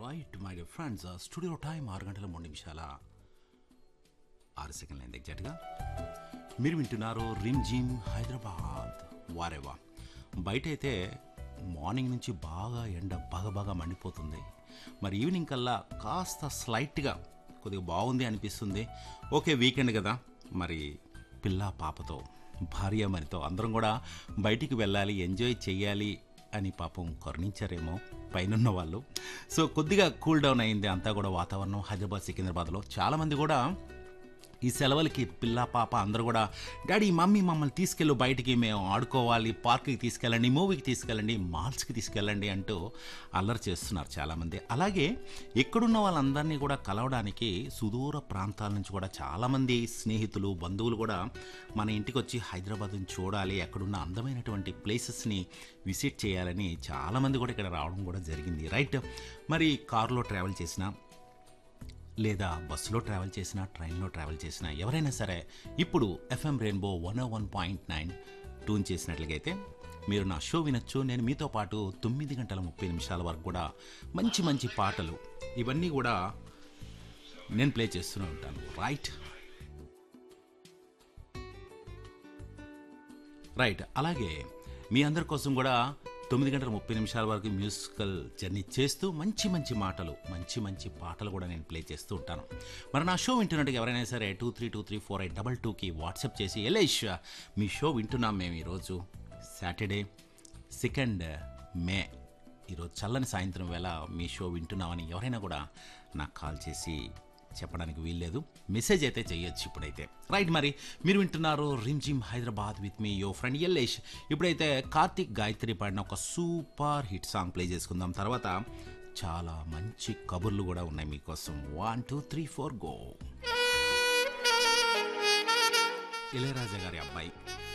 right my dear friends studio time ఆరు గంటల మూడు నిమిషాల ఆరు సెకండ్లు అయింది ఎగ్జాక్ట్గా మీరు వింటున్నారు రిమ్ జిమ్ హైదరాబాద్ వారేవా బయట అయితే మార్నింగ్ నుంచి బాగా ఎండ బాగా బాగా మండిపోతుంది మరి ఈవినింగ్ కల్లా కాస్త స్లైట్గా కొద్దిగా బాగుంది అనిపిస్తుంది ఓకే వీకెండ్ కదా మరి పిల్ల పాపతో భార్య మరితో అందరం కూడా బయటికి వెళ్ళాలి ఎంజాయ్ చేయాలి అని పాపం కరుణించారేమో పైనున్న వాళ్ళు సో కొద్దిగా కూల్ డౌన్ అయింది అంతా కూడా వాతావరణం హైదరాబాద్ సికింద్రాబాద్లో చాలామంది కూడా ఈ సెలవులకి పిల్ల పాప అందరూ కూడా డాడీ మమ్మీ మమ్మల్ని తీసుకెళ్ళు బయటికి మేము ఆడుకోవాలి పార్క్కి తీసుకెళ్ళండి మూవీకి తీసుకెళ్ళండి మాల్స్కి తీసుకెళ్ళండి అంటూ అల్లరి చేస్తున్నారు చాలామంది అలాగే ఎక్కడున్న వాళ్ళందరినీ కూడా కలవడానికి సుదూర ప్రాంతాల నుంచి కూడా చాలామంది స్నేహితులు బంధువులు కూడా మన ఇంటికి వచ్చి హైదరాబాద్ని చూడాలి అక్కడున్న అందమైనటువంటి ప్లేసెస్ని విజిట్ చేయాలని చాలామంది కూడా ఇక్కడ రావడం కూడా జరిగింది రైట్ మరి కారులో ట్రావెల్ చేసిన లేదా బస్సులో ట్రావెల్ చేసినా ట్రైన్లో ట్రావెల్ చేసినా ఎవరైనా సరే ఇప్పుడు FM rainbow one one point nine tune చేసినట్లయితే మీరు నా షో వినొచ్చు నేను మీతో పాటు తొమ్మిది గంటల ముప్పై నిమిషాల వరకు కూడా మంచి మంచి పాటలు ఇవన్నీ కూడా నేను ప్లే చేస్తూనే ఉంటాను రైట్ రైట్ అలాగే మీ అందరి కోసం కూడా తొమ్మిది గంటల ముప్పై నిమిషాల వరకు మ్యూజికల్ జర్నీ చేస్తూ మంచి మంచి మాటలు మంచి మంచి పాటలు కూడా నేను ప్లే చేస్తూ ఉంటాను మరి నా షో వింటున్నట్టుగా ఎవరైనా సరే two three two three four eight double టూకి వాట్సాప్ చేసి ఎలేష్ మీ షో వింటున్నాం మేము ఈరోజు సాటర్డే సెకండ్ మే ఈరోజు చల్లని సాయంత్రం వేళ మీ షో వింటున్నామని ఎవరైనా కూడా నాకు కాల్ చేసి చెప్పడానికి వీల్లేదు మెసేజ్ అయితే చేయొచ్చు ఇప్పుడైతే రైట్ మరి మీరు వింటున్నారు Rim Jhim Hyderabad with me your friend Yellesh ఇప్పుడైతే కార్తిక్ గాయత్రి పాడిన ఒక సూపర్ హిట్ సాంగ్ ప్లే చేసుకుందాం తర్వాత చాలా మంచి కబుర్లు కూడా ఉన్నాయి మీకోసం one two three four go Ilaiyaraaja గారి అబ్బాయి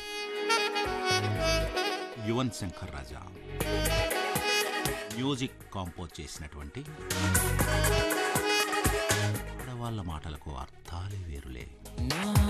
యువన్ శంకర్ రాజా మ్యూజిక్ కాంపోజ్ చేసినటువంటి ఆడవాళ్ళ మాటలకు అర్థాలే వేరులే